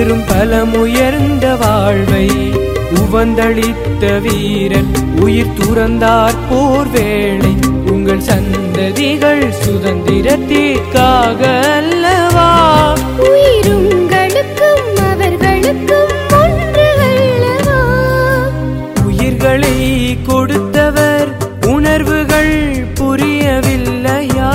பெரும் பலமுயர்ந்த வாழ்வை உவந்தளித்த வீரர் உயிர் துறந்தார் போர் வேளை உங்கள் சந்ததிகள் சுதந்திரத்திற்காக அல்லவா உயிருங்களுக்கும் அவர்களுக்கும் ஒன்று அல்லவா உயிர்களை கொடுத்தவர் உணர்வுகள் புரியவில்லையா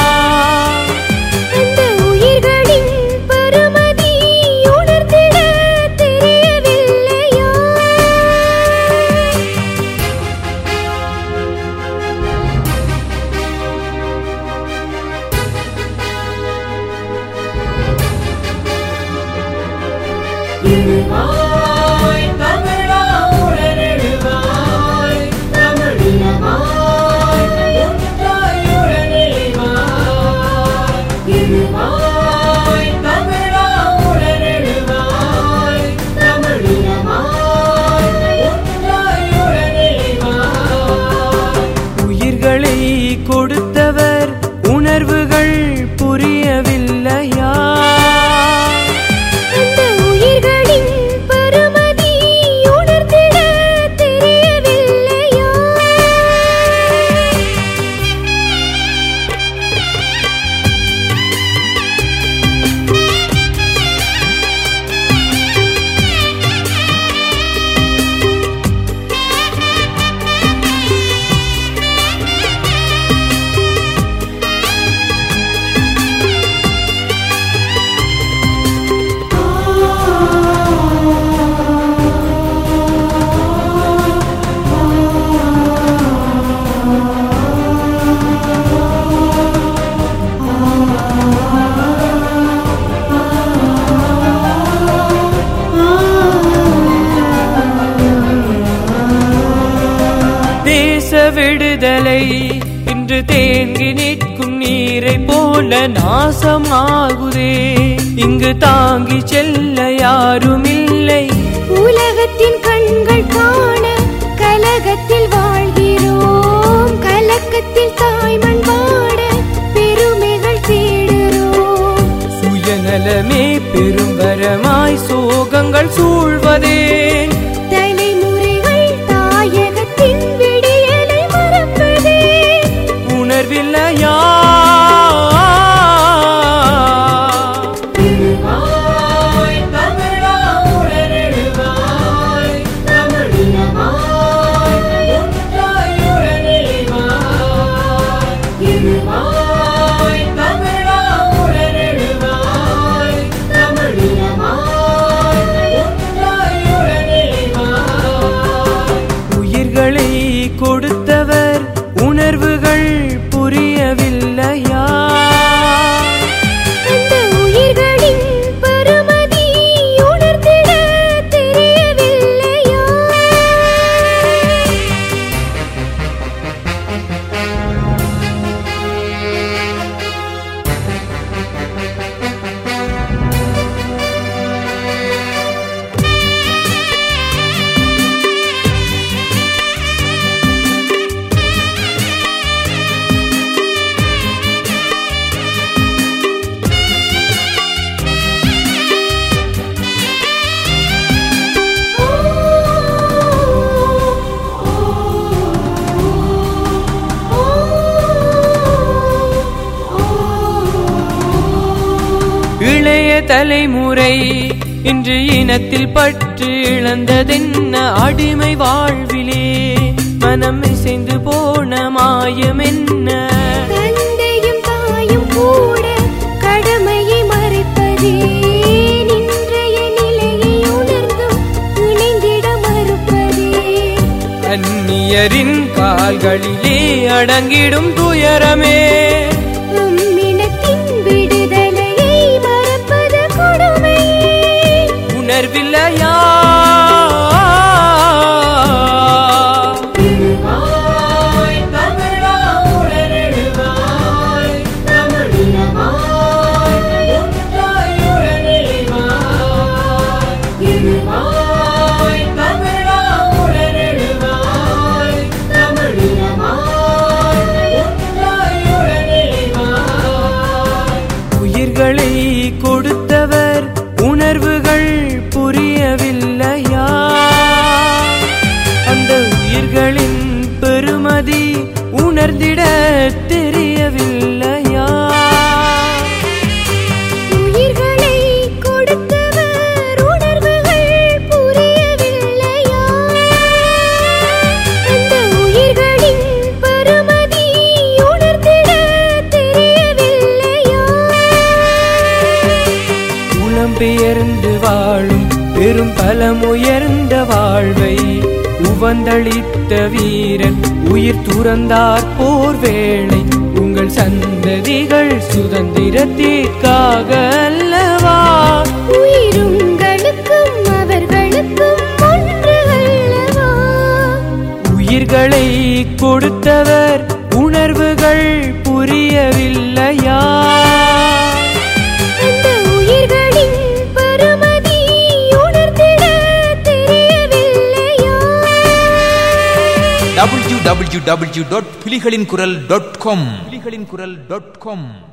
அந்த உயிர்களின் பெருமதி உணர்ந்திட தெரியவில்லையா எழுவாய் தமிழா உடனெழுவாய் தமிழினமாய் ஒன்றாய் உடனெழுவாய் எழுவாய் தமிழா உடனெழுவாய் தமிழினமாய் ஒன்றாய் உடனெழுவாய் உயிர்களை கொடுத்தவர் உணர்வுகள் புரியவில்லையா அந்த உயிர்களின் பெருமதி உணர்ந்திட தெரியவில்லையா தேச விடுதலை இன்று தேங்கி நிற்கும் நீரை போல நாசமாகுதே இங்கு தாங்கி செல்ல யாரும் இல்லை உலகத்தின் கண்கள் காண கலகத்தில் வாழ்கிறோம் கலக்கத்தில் தாய்மண் வாட பெருமைகள் தேடுறோம் சுயநலமே பெரும் வரமாய் சோகங்கள் சூழ்வதே தலைமுறைகள் தாயகத்தின் விடியலை மறப்பதே உணர்வில்லையா எழுவாய் தமிழா உடனெழுவாய் தமிழினமாய் ஒன்றாய் உடனெழுவாய் எழுவாய் தமிழா உடனெழுவாய் தமிழினமாய் ஒன்றாய் உடனெழுவாய் உயிர்களை கொடுத்தவர் உணர்வுகள் புரியவில்லையா அந்த உயிர்களின் பெருமதி உணர்ந்திட தெரியவில்லையா உயிருங்களுக்கும் அவர்களுக்கும் ஒன்று அல்லவா உயிர்களை கொடுத்தவர் உணர்வுகள் புரியவில்லையா உயிர்களை கொடுத்தவர் உணர்வுகள் புரியவில்லையா உயிர்களை கொடுத்தவர் உணர்வுகள் புரியவில்லையா அந்த உயிர்களின் பெருமதி உணர்ந்திட தெரியவில்லையா இளைய தலைமுறை இன்று இனத்தில் பற்று இழந்ததென்ன அடிமை வாழ்விலே மனம் இசைந்து போன மாயம் என்ன தந்தையும் தாயும் கூட கடமையை மறைப்பதே இன்றைய நிலையை உணர்ந்தும் இணைந்திட மறுப்பதே அந்நியரின் கால்களிலே அடங்கிடும் துயரமே அம்மினத்தின் விடுதலையை மறப்பது கொடுமை உணர்வில்லையா எழுவாய் தமிழா உடனெழுவாய் தமிழினமாய் ஒன்றாய் உடனெழுவாய் எழுவாய் தமிழா உடனெழுவாய் தமிழினமாய் ஒன்றாய் பெரும் பலமுயர்ந்த வாழ்வை உவந்தளித்த வீரன் உயிர் துறந்தார் போர் வேளை உங்கள் சந்ததிகள் சுதந்திரத்திற்காக அல்லவா உயிருங்களுக்கும் அவர்களுக்கும் ஒன்று அல்லவா உயிர்களை கொடுத்தவர் உணர்வுகள் புரியவில்லையா அந்த உயிர்களின் பருமதி உணர்ந்திட தெரியவில்லையா டபிள்யூ டபிள்யூ டபிள்யூ டாட் புலிகளின் குரல் டாட் காம் புலிகளின் குரல் டாட் காம்